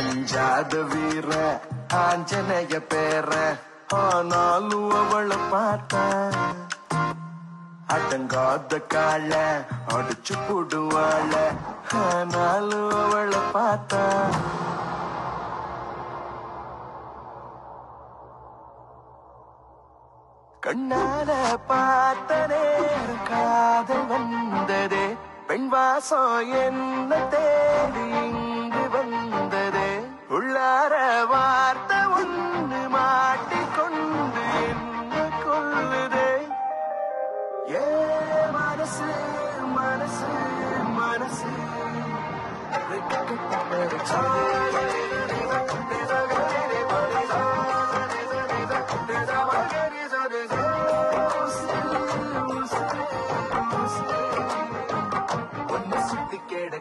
அஞ்சாத வீர ஆஞ்சநேய பேர ஆனாலும் அவளை பார்த்தா அடங்காத கால அடிச்சு போடுவாள ஆனாலும் அவளை பார்த்தா கண்ணால பார்த்தனே காதல் வந்ததே பெண் வாசம் என்ன தேடி இங்கு வந்ததே உள்ளார வார்த்தை ஒன்று மாட்டிக்கொண்டு என்ன கொல்லுதே ஏ மனசு மனசு மனசு சுத்தி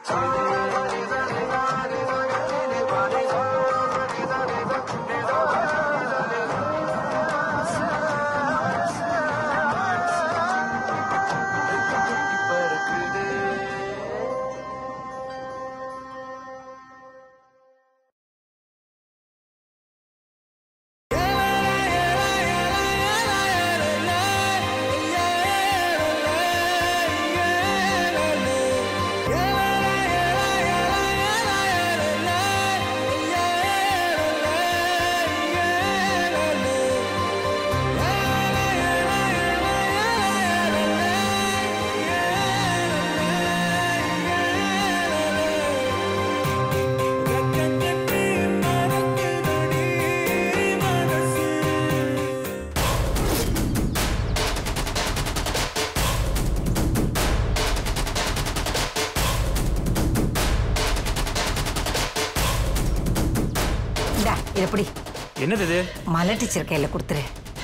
இந்தா இது எப்படி என்னது இது மலை டீச்சர் கையில கொடுத்துரு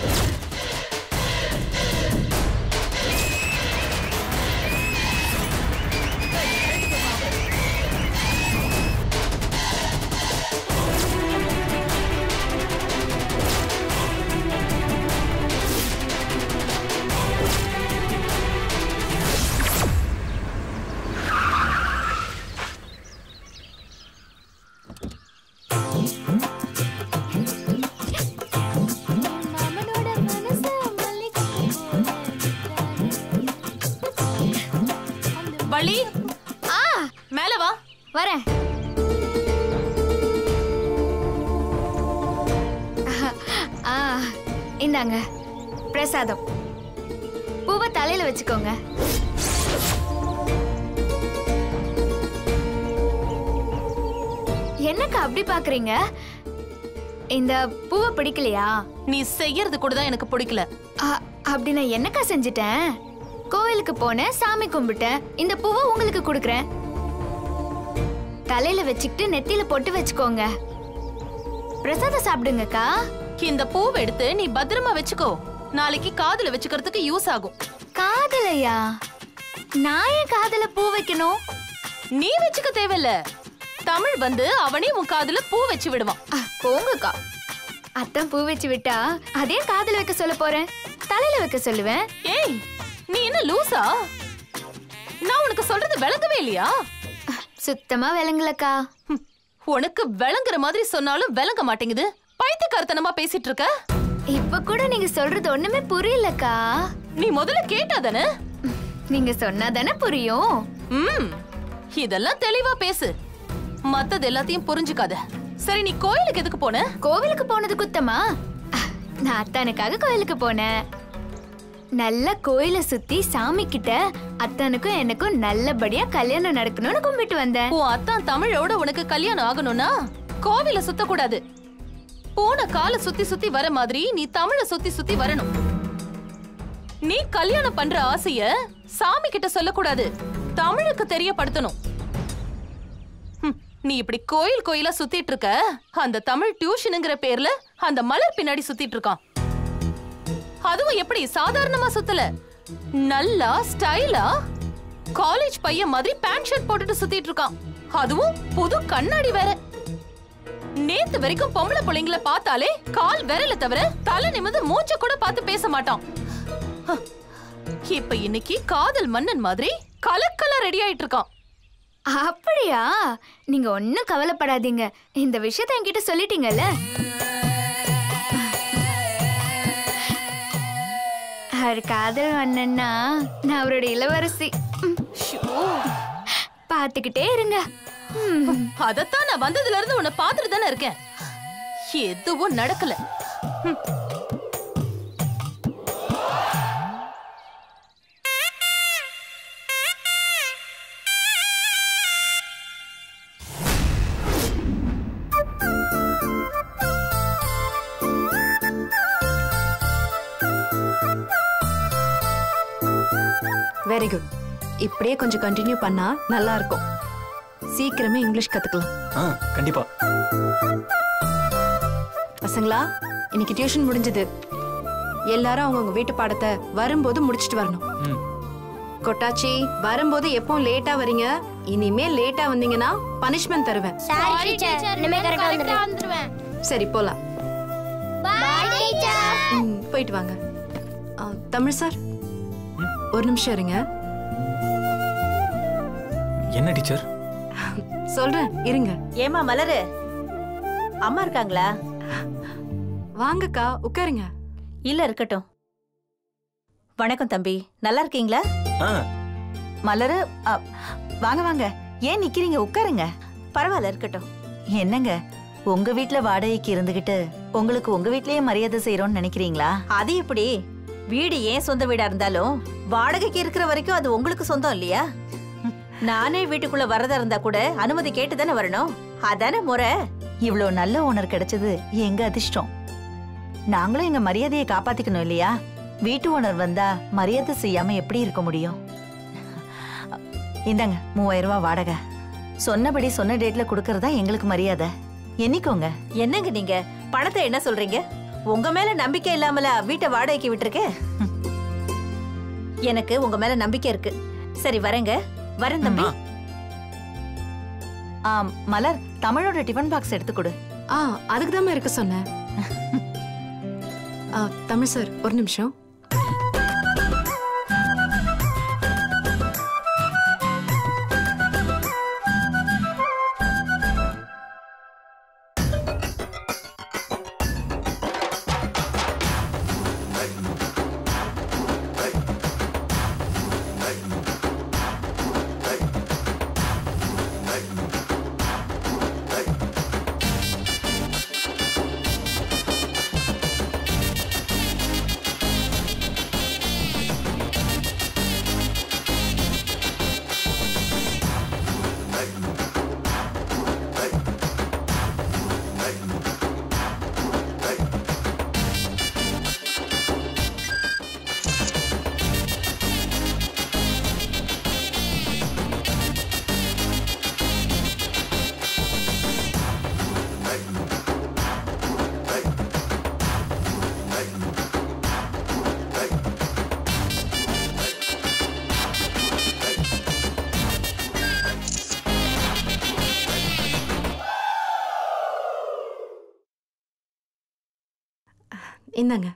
மாமனோட மனச மல்லிகைப்பூ போல வள்ளி ஆ மேல வா வரேன் ஆ இந்தாங்க பிரசாதம் பூவை தலையில வச்சுக்கோங்க என்னக்கா அப்படி பாக்குறீங்க இந்த பூவை பிடிக்கலையா நீ செய்யறது கூட தான் எனக்கு பிடிக்கல அ- அப்படி நான் என்னக்கா செஞ்சுட்டேன் கோயிலுக்கு போனேன் சாமி கும்பிட்டேன் இந்த பூவை உங்களுக்கு கொடுக்குறேன் தலையில வச்சுக்கிட்டு நெத்தியில பொட்டு வச்சுக்கோங்க பிரசாதம் சாப்பிடுங்கக்கா இந்த பூவை எடுத்து நீ பத்திரமா வச்சுக்கோ நாளைக்கு காதுல வச்சுக்கிறதுக்கு யூஸ் ஆகும் காதலையா நான் ஏன் காதல பூ வைக்கணும் நீ வச்சுக்க தேவையில்ல தமிழ் வந்து அவனே உன் காதுல பூ வச்சு விடுவான் அ, போங்கக்கா அத்தான் பூ வச்சு விட்டா அதே காதல வைக்க சொல்ல போறேன் தலையில வைக்க சொல்லுவேன் ஏய் நீ என்ன லூசா நான் உனக்கு சொல்றது விளங்கவே இல்லையா அ, சுத்தமா விளங்கலக்கா ஹம், உனக்கு விளங்குற மாதிரி சொன்னாலும் விளங்க மாட்டேங்குது பைத்தியக்காரத்தனமா பேசிட்டு இருக்க இப்ப கூட நீங்க சொல்றது ஒண்ணுமே புரியலக்கா நீ முதல்ல கேட்டாதானே நீங்க சொன்னாதானே புரியும் ம் இதெல்லாம் தெளிவா பேசு மத்தது எல்லாத்தையும் புரிஞ்சுக்காத சரி நீ கோயிலுக்கு எதுக்கு போன கோவிலுக்கு போனது குத்தமா அஹ், நான் அத்தானுக்காக கோயிலுக்கு போனேன் நல்ல கோயிலை சுத்தி சாமி கிட்ட அத்தானுக்கும் எனக்கும் நல்லபடியா கல்யாணம் நடக்கணும்னு கும்பிட்டு வந்தேன் உன் அத்தான் தமிழோட உனக்கு கல்யாணம் ஆகணும்னா கோவில சுத்த கூடாது போன கால சுத்தி சுத்தி வர மாதிரி நீ தமிழ சுத்தி சுத்தி வரணும் நீ கல்யாணம் பண்ற ஆசைய சாமி கிட்ட சொல்லக்கூடாது தமிழுக்கு தெரியப்படுத்தணும் ஹம், நீ இப்படி கோயில் கோயிலா சுத்திட்டு இருக்க அந்த தமிழ் டியூஷனுங்கிற பேர்ல அந்த மலர் பின்னாடி சுத்திட்டு இருக்கான் அதுவும் எப்படி சாதாரணமா சுத்தல நல்லா ஸ்டைலா காலேஜ் பையன் மாதிரி பேண்ட் ஷர்ட் போட்டுட்டு சுத்திட்டு இருக்கான் அதுவும் புது கண்ணாடி வேற நேத்து வரைக்கும் பொம்பளை பிள்ளைங்கள பார்த்தாலே கால் விரல தவிர தலை நிமிந்து மூச்ச கூட பார்த்து பேச மாட்டான் ஹ, இப்ப இன்னைக்கு காதல் மன்னன் மாதிரி கலக்கலா ரெடி ஆயிட்டு இருக்கான் அப்படியா நீங்க ஒன்றும் கவலைப்படாதீங்க இந்த விஷயத்த என்கிட்ட சொல்லிட்டீங்கல்ல அவர் காதல் வண்ணன்னா நான் அவரோட இளவரசி ம், ஷோ. பார்த்துக்கிட்டே இருங்க ம். அதத்தான் நான் வந்ததுல இருந்து உன்னை பாத்துட்டு தானே இருக்கேன் எதுவும் நடக்கல வெரி குட் இப்படியே கொஞ்சம் கண்டினியூ பண்ணா நல்லா இருக்கும் சீக்கிரமே இங்கிலீஷ் கத்துக்கலாம் ஆ கண்டிப்பா பசங்களா இன்னைக்கு டியூஷன் முடிஞ்சது எல்லாரும் அவங்கவுங்க வீட்டு பாடத்தை வரும்போது முடிச்சிட்டு வரணும் ம் கொட்டாச்சி வரும்போது எப்பவும் லேட்டா வரீங்க இனிமே லேட்டா வந்தீங்கன்னா பனிஷ்மெண்ட் தருவேன் சரி போலாம் ம், போயிட்டு வாங்க ஆ, தமிழ் சார் ஒரு நிமிஷம் இருங்க என்ன டீச்சர் சொல்றேன் இருங்க ஏமா மலரு அம்மா இருக்காங்களா வாங்கக்கா உட்காருங்க இல்ல இருக்கட்டும் வணக்கம் தம்பி நல்லா இருக்கீங்களா ஆ மலரு அ, வாங்க வாங்க ஏன் நிக்கிறீங்க உட்காருங்க பரவாயில்ல இருக்கட்டும் என்னங்க உங்க வீட்ல வாடகைக்கு இருந்துகிட்டு உங்களுக்கு உங்க வீட்லயே மரியாதை செய்யறோம்னு நினைக்கிறீங்களா அது எப்படி வீடு ஏன் சொந்த வீடா இருந்தாலும் வாடகைக்கு இருக்கிற வரைக்கும் அது உங்களுக்கு சொந்தம் இல்லையா நானே வீட்டுக்குள்ள வரதா இருந்தா கூட அனுமதி கேட்டு தானே வரணும் அதானே முறை இவ்ளோ நல்ல ஓனர் கிடைச்சது எங்க அதிர்ஷ்டம் நாங்களும் எங்க மரியாதையை காப்பாத்திக்கணும் இல்லையா வீட்டு ஓனர் வந்தா மரியாதை செய்யாம எப்படி இருக்க முடியும் இந்தாங்க மூவாயிரம் ரூபாய் வாடகை சொன்னபடி சொன்ன டேட்ல கொடுக்கறதா எங்களுக்கு மரியாதை என்னைக்கோங்க என்னங்க நீங்க பணத்தை என்ன சொல்றீங்க உங்க மேல நம்பிக்கை இல்லாமல வீட்டை வாடகைக்கு விட்டுருக்கேன் எனக்கு உங்க மேல நம்பிக்கை இருக்கு சரி வரேங்க வரேன் தம்பி ஆம் மலர் தமிழோட டிஃபன் பாக்ஸ் எடுத்து கொடு ஆ அதுக்கு தான் இருக்க சொன்னேன் ஆ, தமிழ் சார் ஒரு நிமிஷம் இந்தாங்க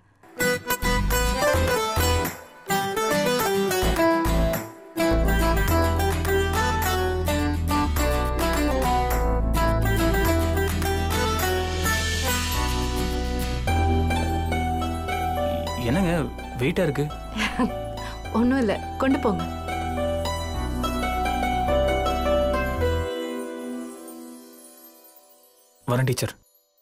என்னங்க வெயிட்டா இருக்கு ஒன்றும் இல்லை கொண்டு போங்க வரேன் டீச்சர்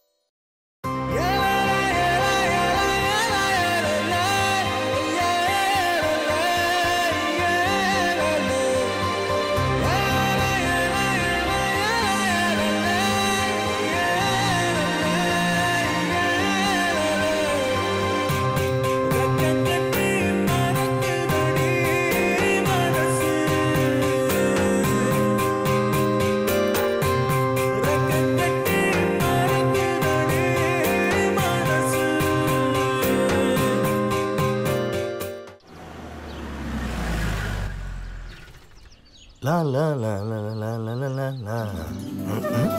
லா லா லா லா லா லா லா லா லா ம், ம்.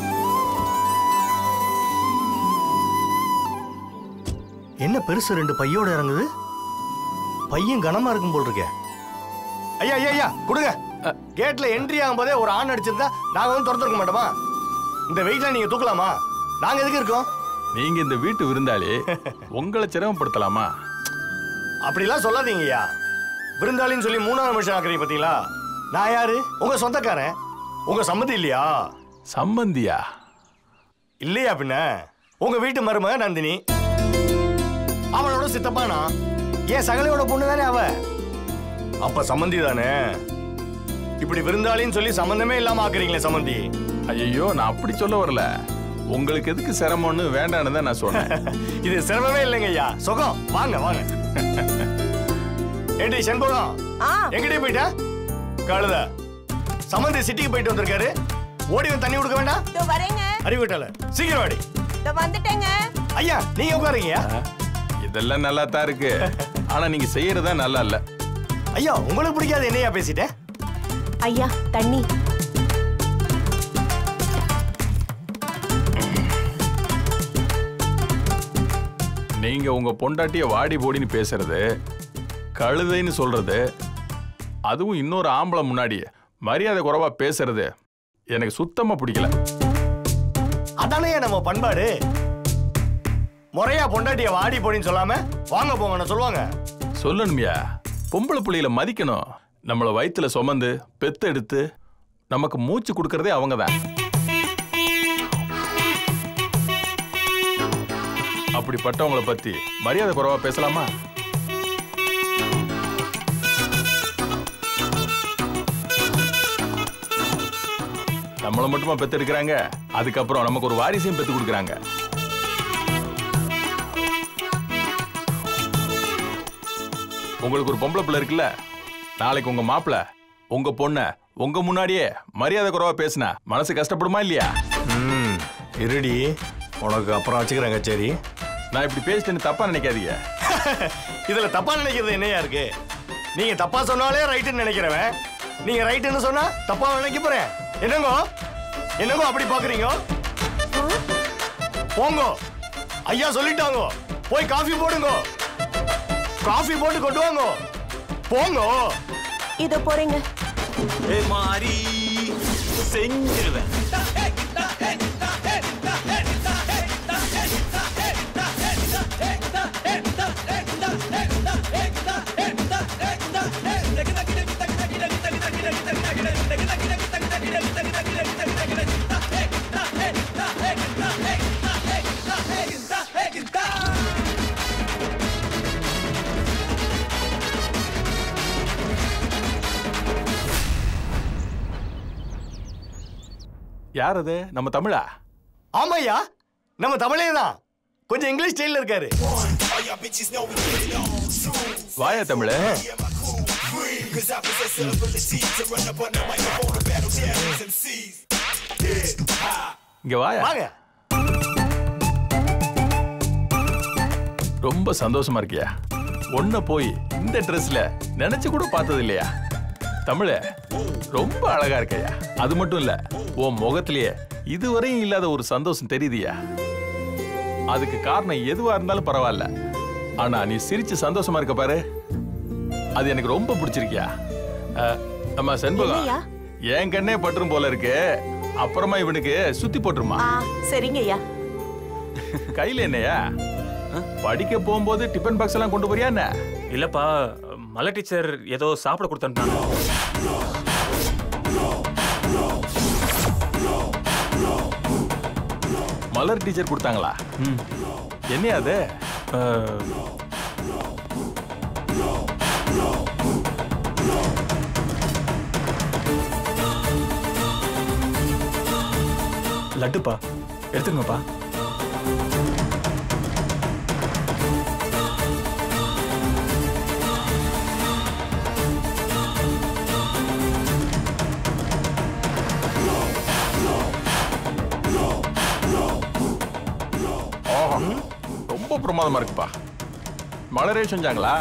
என்ன பெருசு ரெண்டு பையோட இறங்குது பையன் கனமா இருக்கும் போல் இருக்கே ஐயா ஐயா ஐயா கொடுங்க கேட்ல என்ட்ரி ஆகும்போதே ஒரு ஆண் அடிச்சிருந்தா நாங்க வந்து திறந்துருக்க மாட்டோமா இந்த வெயிட்ல நீங்க தூக்கலாமா நாங்க எதுக்கு இருக்கோம் நீங்க இந்த வீட்டு விருந்தாளி உங்களை சிரமப்படுத்தலாமா அப்படிலாம் சொல்லாதீங்கய்யா விருந்தாளின்னு சொல்லி மூணாவது மனுஷன் ஆக்குறீங்க பாத்தீங்களா நான் யாரு உங்க சொந்தக்காரன் உங்க சம்மதி இல்லையா சம்பந்தியா இல்லையா பின்ன உங்க வீட்டு மருமக நந்தினி அவளோட சித்தப்பா நான் என் சகலையோட பொண்ணு தானே அவ அப்ப சம்மந்தி தானே இப்படி விருந்தாளின்னு சொல்லி சம்பந்தமே இல்லாம ஆக்குறீங்களே சம்மந்தி ஐயோ நான் அப்படி சொல்ல வரல உங்களுக்கு எதுக்கு சிரமம்னு வேண்டான்னு தான் நான் சொன்னேன் இது சிரமமே இல்லைங்க ஐயா சுகம் வாங்க வாங்க ஏண்டி செண்பகம் எங்கிட்டே போயிட்ட கழுத சம்மந்தி சிட்டிக்கு போயிட்டு வந்திருக்காரு ஓடி வந்து தண்ணி கொடுக்க வேண்டாம் இதோ வரேங்க அறிவிட்டால சீக்கிரம் வாடி இதோ வந்துட்டேங்க ஐயா நீங்க உட்காருங்கய்யா இதெல்லாம் நல்லா தான் இருக்கு ஆனா நீங்க செய்யறதா நல்லா இல்ல ஐயா உங்களுக்கு பிடிக்காது என்னையா பேசிட்டேன் ஐயா தண்ணி நீங்க உங்க பொண்டாட்டிய வாடி போடின்னு பேசுறது கழுதைன்னு சொல்றது அதுவும் இன்னொரு ஆம்பளை முன்னாடி மரியாதை குறைவா பேசுறது எனக்கு சுத்தமா பிடிக்கல அதானே நம்ம பண்பாடு முறையா பொண்டாட்டிய வாடி போடின்னு சொல்லாம வாங்க போங்கன்னு சொல்லுவாங்க சொல்லணுமியா பொம்பளை புள்ளையில மதிக்கணும் நம்மள வயித்துல சுமந்து பெத்தெடுத்து நமக்கு மூச்சு கொடுக்கறதே அவங்க தான் அப்படிப்பட்டவங்கள பத்தி மரியாதை குறைவா பேசலாமா நம்மள மட்டுமா பெத்தெடுக்கிறாங்க அதுக்கப்புறம் நமக்கு ஒரு வாரிசையும் பெத்து கொடுக்குறாங்க உங்களுக்கு ஒரு பொம்பளை பிள்ளை இருக்குல்ல நாளைக்கு உங்க மாப்பிள்ள உங்க பொண்ண உங்க முன்னாடியே மரியாதை குறைவா பேசினா மனசு கஷ்டப்படுமா இல்லையா ம் இருடி உனக்கு அப்புறம் வச்சுக்கிறேன் கச்சேரி நான் இப்படி பேசிட்டேன்னு தப்பா நினைக்காதீங்க இதுல தப்பா நினைக்கிறது என்னையா இருக்கு நீங்க தப்பா சொன்னாலே ரைட்டுன்னு நினைக்கிறவன் நீங்க ரைட்டுன்னு சொன்னா தப்பா நினைக்க போறேன் என்னங்கோ என்னங்கோ அப்படி பாக்குறீங்க போங்க ஐயா சொல்லிட்டாங்க போய் காஃபி போடுங்க காஃபி போட்டு கொண்டு வாங்க போங்க இதோ போறேங்க மாறி செஞ்சிருவேன் யார் அது நம்ம தமிழா ஆமாய்யா நம்ம தமிழே தான் கொஞ்சம் இங்கிலீஷ் ஸ்டைல்ல இருக்காரு வாயா தமிழ இங்க வாயா வாங்க ரொம்ப சந்தோஷமா இருக்கியா ஒன்ன போய் இந்த ட்ரெஸ்ல நினைச்சு கூட பார்த்தது இல்லையா தமிழ ரொம்ப அழகா இருக்கையா அது மட்டும் இல்ல உன் முகத்திலேயே இதுவரையும் இல்லாத ஒரு சந்தோஷம் தெரியுதுயா அதுக்கு காரணம் எதுவா இருந்தாலும் பரவாயில்ல ஆனா நீ சிரிச்சு சந்தோஷமா இருக்க பாரு அது எனக்கு ரொம்ப பிடிச்சிருக்கியா அஹ், நம்ம செண்பகம் என்னய்யா? என் கண்ணே பட்டுரும் போல இருக்கு அப்புறமா இவனுக்கு சுத்தி போட்டுருமா ஆ சரிங்க ஐயா கையில என்னையா படிக்க போகும்போது டிஃபன் பாக்ஸ் எல்லாம் கொண்டு போறியா என்ன இல்லப்பா மலை டீச்சர் ஏதோ சாப்பிட கொடுத்தாங்க மலர் டீச்சர் கொடுத்தாங்களா என்னையா அது லட்டுப்பா எடுத்துக்கங்கப்பா ஓஹோ ரொம்ப பிரமாதமா இருக்குப்பா மலரே செஞ்சாங்களா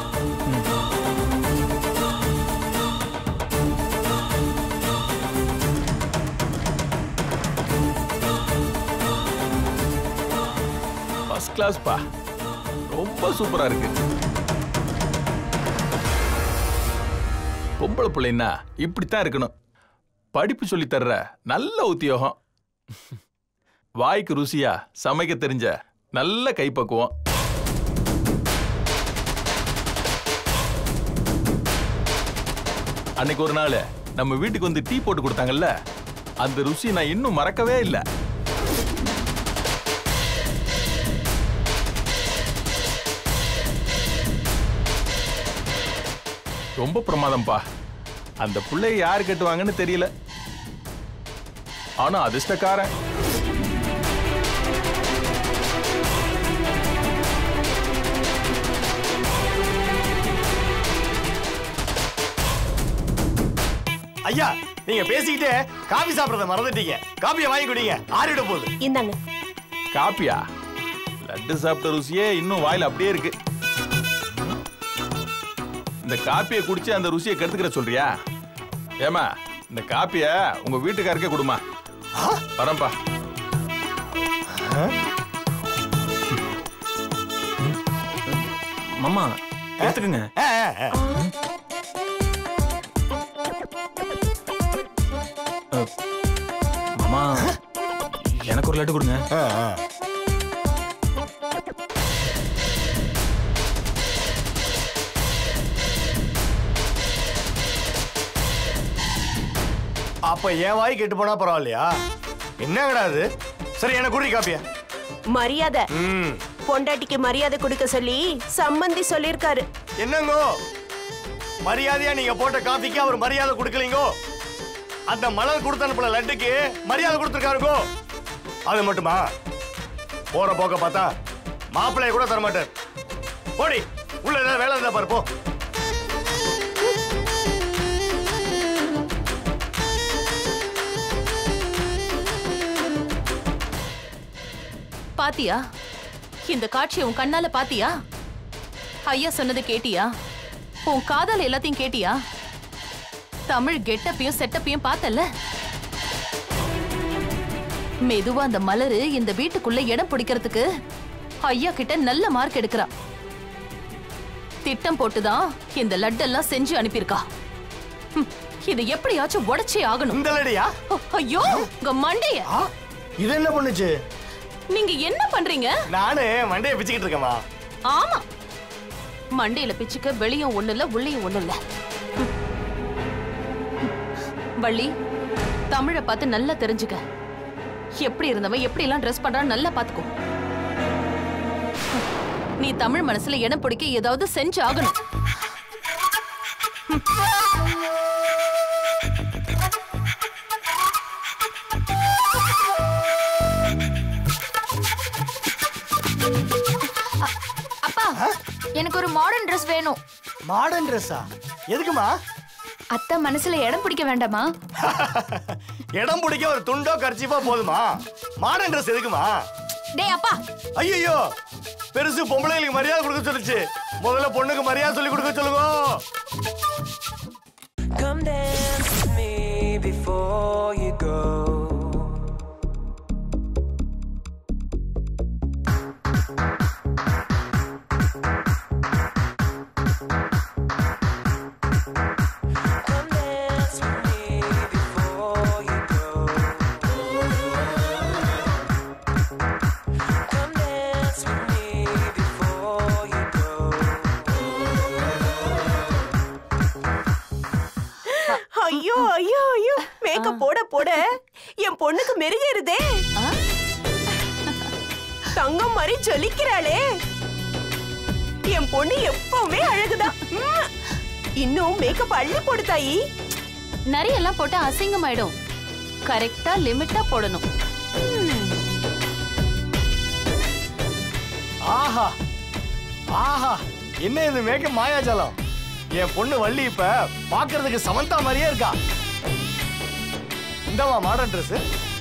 ஃபர்ஸ்ட் கிளாஸ்ப்பா ரொம்ப சூப்பரா இருக்கு பொம்பளை பிள்ளைன்னா இப்படித்தான் இருக்கணும் படிப்பு சொல்லி தர்ற நல்ல உத்தியோகம் வாய்க்கு ருசியா சமைக்க தெரிஞ்ச நல்ல கைப்பக்குவம் அன்னைக்கு ஒரு நாள் நம்ம வீட்டுக்கு வந்து டீ போட்டு கொடுத்தாங்கல்ல அந்த ருசி நான் இன்னும் மறக்கவே இல்லை ரொம்ப பிரமாதம்ப்பா அந்த புள்ளைய யார் கட்டுவாங்கன்னு தெரியல ஆனா அதிர்ஷ்டக்காரன் ஐயா நீங்க பேசிக்கிட்டே காபி சாப்பிடறத மறந்துட்டீங்க காபியை வாங்கி குடிங்க ஆறிட போகுது இந்தாங்க காப்பியா லட்டு சாப்பிட்ட ருசியே இன்னும் வாயில அப்படியே இருக்கு இந்த காப்பியை குடிச்சு அந்த ருசியை கெடுத்துக்கிற சொல்றியா ஏமா இந்த காப்பிய உங்க வீட்டுக்காருக்கே கொடுமா வரேன்ப்பா மாமா எடுத்துக்கங்க ஆ, ஆ, ஆ. மாமா எனக்கு ஒரு லட்டு கொடுங்க ஆ, ஆ. அப்ப என் வாய் கெட்டு போனா பரவாயில்லையா என்னங்கடா இது சரி எனக்கு குடி காப்பியா மரியாதை ம் பொண்டாட்டிக்கு மரியாதை கொடுக்க சொல்லி சம்மந்தி சொல்லிருக்காரு என்னங்கோ மரியாதையா நீங்க போட்ட காபிக்கு அவர் மரியாதை கொடுக்கலீங்கோ அந்த மலர் கொடுத்த அனுப்புல லட்டுக்கு மரியாதை கொடுத்துருக்காருங்கோ அது மட்டுமா போற போக்க பார்த்தா மாப்பிள்ளைய கூட தர மாட்டார் போடி உள்ள ஏதாவது வேலை இருந்தா பாரு போ பாத்தியா இந்த காட்சியை உன் கண்ணால பாத்தியா ஐயா சொன்னது கேட்டியா உன் காதால எல்லாத்தையும் கேட்டியா தமிழ் கெட்டப்பையும் செட்டப்பையும் பார்த்தல்ல மெதுவா அந்த மலரு இந்த வீட்டுக்குள்ள இடம் பிடிக்கிறதுக்கு ஐயா கிட்ட நல்ல மார்க் எடுக்கிறா திட்டம் போட்டுதான் இந்த லட்டெல்லாம் செஞ்சு அனுப்பியிருக்கா ஹம், இதை எப்படியாச்சும் உடைச்சே ஆகணும் இந்த லடியா ஓ, ஐயோ உங்க மண்டைய ஆ, இது என்ன பண்ணுச்சு நீங்க என்ன பண்றீங்க நானு மண்டையை பிச்சுக்கிட்டு இருக்கேமா ஆமா மண்டையில பிச்சுக்க வெளியும் ஒண்ணு இல்ல உள்ளேயும் ஒண்ணு இல்ல ம். வள்ளி தமிழை பார்த்து நல்லா தெரிஞ்சுக்க எப்படி இருந்தவன் எப்படி எல்லாம் ட்ரெஸ் பண்றான்னு நல்லா பாத்துக்கோ நீ தமிழ் மனசுல இடம் பிடிக்க ஏதாவது செஞ்சு ஆகணும் அப்பா எனக்கு ஒரு மாடர்ன் ட்ரெஸ் வேணும் மாடர்ன் ட்ரெஸ்ஸா எதுக்குமா அத்தை மனசுல இடம் பிடிக்க வேண்டாமா இடம் பிடிக்க ஒரு துண்டோ கர்ச்சிப்போ போதுமா மாடர்ன் ட்ரெஸ் எதுக்குமா டேய் அப்பா ஐயோ பெருசு பொம்பளைங்களுக்கு மரியாதை கொடுக்க சொல்லுச்சு முதல்ல பொண்ணுக்கு மரியாதை சொல்லி கொடுக்க சொல்லுங்க Come dance with me before you go. Come dance with me before you go. Come dance with me before you go. ஐயோ ஐயோ ஐயோ மேக்கப் போட போட என் பொண்ணுக்கு மெருகேறுதே தங்கம் மாதிரி ஜொலிக்கிறாளே என் பொண்ணு எப்பவுமே அழகுதான் ம். இன்னும் மேக்கப் அள்ளி போடு தாயி நிறைய எல்லாம் போட்டா அசிங்கமாயிடும் கரெக்டா லிமிட்டா போடணும் ஆஹா ஆஹா என்ன இது மேக்க மாயாஜாலம் என் பொண்ணு வள்ளி இப்ப பாக்குறதுக்கு சமந்தா மாதிரியே இருக்கா இந்தமா மாடர்ன் ட்ரெஸ்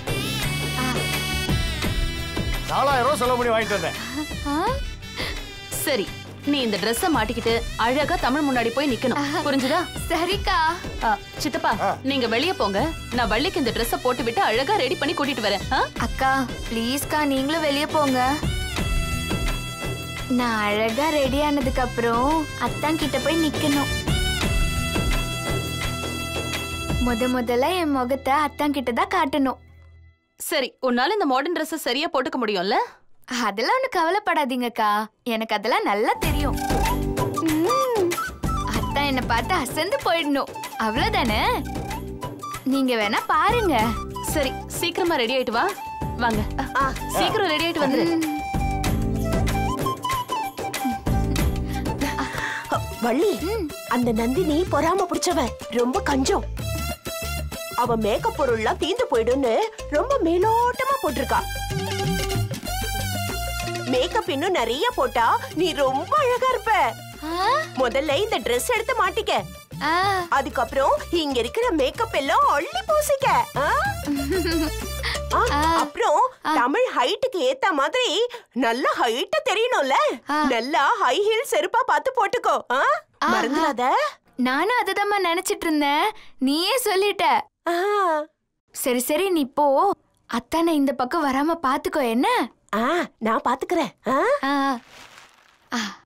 நாலாயிரம் ரூபாய் செலவு பண்ணி வாங்கிட்டு வந்தேன் சரி நீ இந்த Dress-அ மாட்டிக்கிட்டு அழகா தமிழ் முன்னாடி போய் நிக்கணும் புரிஞ்சுதா சரிக்கா ஆ, சித்தப்பா நீங்க வெளிய போங்க நான் வள்ளிக்கு இந்த Dress-அ போட்டு விட்டு அழகா ரெடி பண்ணி கூட்டிட்டு வரேன் ஆ? அக்கா ப்ளீஸ்க்கா நீங்களும் வெளியே போங்க நான் அழகா ரெடி ஆனதுக்கு அப்புறம் அத்தான் கிட்ட போய் நிக்கணும் முத முதல்ல என் முகத்தை அத்தான் கிட்ட தான் காட்டணும் சரி உன்னால இந்த மாடர்ன் Dress சரியா போட்டுக்க முடியும்ல அதெல்லாம் ஒண்ணு கவலைப்படாதீங்கக்கா எனக்கு அதெல்லாம் நல்லா தெரியும் ம், அத்தான் என்ன பார்த்து அசந்து போயிடணும் அவ்வளவுதானே நீங்க வேணா பாருங்க சரி சீக்கிரமா ரெடி ஆயிட்டு வா வாங்க சீக்கிரம் ரெடி ஆயிட்டு வந்துரு வள்ளி அந்த நந்தினி பொறாம பிடிச்சவ ரொம்ப கஞ்சம் அவ மேக்கப் பொருள்லாம் தீந்து போயிடும்னு ரொம்ப மேலோட்டமா போட்டிருக்கா மேக்கப் இன்னும் நிறைய போட்டா நீ ரொம்ப அழகா இருப்ப முதல்ல இந்த Dress எடுத்து மாட்டிக்க ஆ, அதுக்கப்புறம் இங்க இருக்கிற மேக்கப் எல்லாம் அள்ளி பூசிக்க ஆ? ஆ, அப்புறம் தமிழ் ஹைட்டுக்கு ஏத்த மாதிரி நல்ல ஹைட்டா தெரியணும்ல நல்லா ஹை ஹீல் செருப்பா பார்த்து போட்டுக்கோ ஆ? மறந்துடாத நானும் அததாம்மா நினைச்சிட்டு இருந்தேன் நீயே சொல்லிட்ட ஆ. சரி சரி நீ போ அத்தானை இந்த பக்கம் வராம பாத்துக்கோ என்ன ஆ, நான் பாத்துக்கிறேன் ஆ? ஆ, ஆ